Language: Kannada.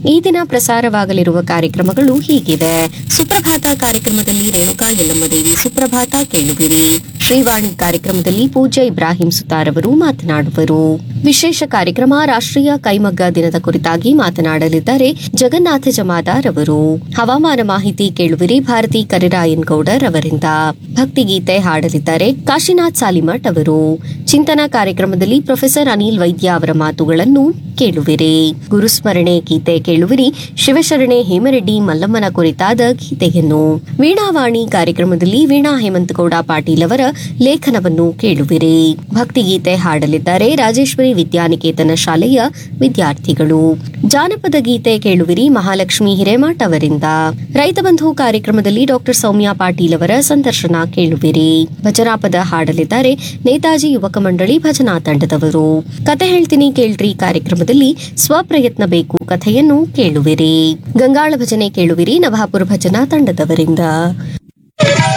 ಈ ದಿನ ಪ್ರಸಾರವಾಗಲಿರುವ ಕಾರ್ಯಕ್ರಮಗಳು ಹೀಗಿವೆ ಸುಪ್ರಭಾತ ಕಾರ್ಯಕ್ರಮದಲ್ಲಿ ರೇಣುಕಾ ಯಲ್ಲಮ್ಮ ದೇವಿ ಸುಪ್ರಭಾತ ಕೇಳುವಿರಿ ಶ್ರೀವಾಣಿ ಕಾರ್ಯಕ್ರಮದಲ್ಲಿ ಪೂಜ್ಯ ಇಬ್ರಾಹಿಂ ಸುತಾರ್ ಅವರು ಮಾತನಾಡುವರು ವಿಶೇಷ ಕಾರ್ಯಕ್ರಮ ರಾಷ್ಟ್ರೀಯ ಕೈಮಗ್ಗ ದಿನದ ಕುರಿತಾಗಿ ಮಾತನಾಡಲಿದ್ದಾರೆ ಜಗನ್ನಾಥ ಜಮಾದಾರ್ ಅವರು ಹವಾಮಾನ ಮಾಹಿತಿ ಕೇಳುವಿರಿ ಭಾರತಿ ಕರಿರಾಯನ್ ಗೌಡರ್ ಅವರಿಂದ ಭಕ್ತಿಗೀತೆ ಹಾಡಲಿದ್ದಾರೆ ಕಾಶಿನಾಥ್ ಸಾಲಿಮಠ್ ಅವರು ಚಿಂತನಾ ಕಾರ್ಯಕ್ರಮದಲ್ಲಿ ಪ್ರೊಫೆಸರ್ ಅನಿಲ್ ವೈದ್ಯ ಅವರ ಮಾತುಗಳನ್ನು ಕೇಳುವಿರಿ ಗುರುಸ್ಮರಣೆ ಗೀತೆ ಕೇಳುವಿರಿ ಶಿವಶರಣೆ ಹೇಮರೆಡ್ಡಿ ಮಲ್ಲಮ್ಮನ ಕುರಿತಾದ ಗೀತೆಯನ್ನು ವೀಣಾವಾಣಿ ಕಾರ್ಯಕ್ರಮದಲ್ಲಿ ವೀಣಾ ಹೇಮಂತಗೌಡ ಪಾಟೀಲ್ ಅವರ ಲೇಖನವನ್ನು ಕೇಳುವಿರಿ ಭಕ್ತಿಗೀತೆ ಹಾಡಲಿದ್ದಾರೆ ರಾಜೇಶ್ವರಿ ವಿದ್ಯಾನಿಕೇತನ ಶಾಲೆಯ ವಿದ್ಯಾರ್ಥಿಗಳು ಜಾನಪದ ಗೀತೆ ಕೇಳುವಿರಿ ಮಹಾಲಕ್ಷ್ಮಿ ಹಿರೇಮಠ್ ಅವರಿಂದ ರೈತ ಬಂಧು ಕಾರ್ಯಕ್ರಮದಲ್ಲಿ ಡಾಕ್ಟರ್ ಸೌಮ್ಯ ಪಾಟೀಲ್ ಅವರ ಸಂದರ್ಶನ ಕೇಳುವಿರಿ ಭಜನಾಪದ ಹಾಡಲಿದ್ದಾರೆ ನೇತಾಜಿ ಯುವಕ ಮಂಡಳಿ ಭಜನಾ ತಂಡದವರು ಕತೆ ಹೇಳ್ತೀನಿ ಕೇಳ್ರಿ ಕಾರ್ಯಕ್ರಮದಲ್ಲಿ ಸ್ವಪ್ರಯತ್ನ ಬೇಕು ಕಥೆಯನ್ನು ಕೇಳುವಿರಿ ಗಂಗಾಳ ಭಜನೆ ಕೇಳುವಿರಿ ನವಾಪುರ ಭಜನಾ ತಂಡದವರಿಂದ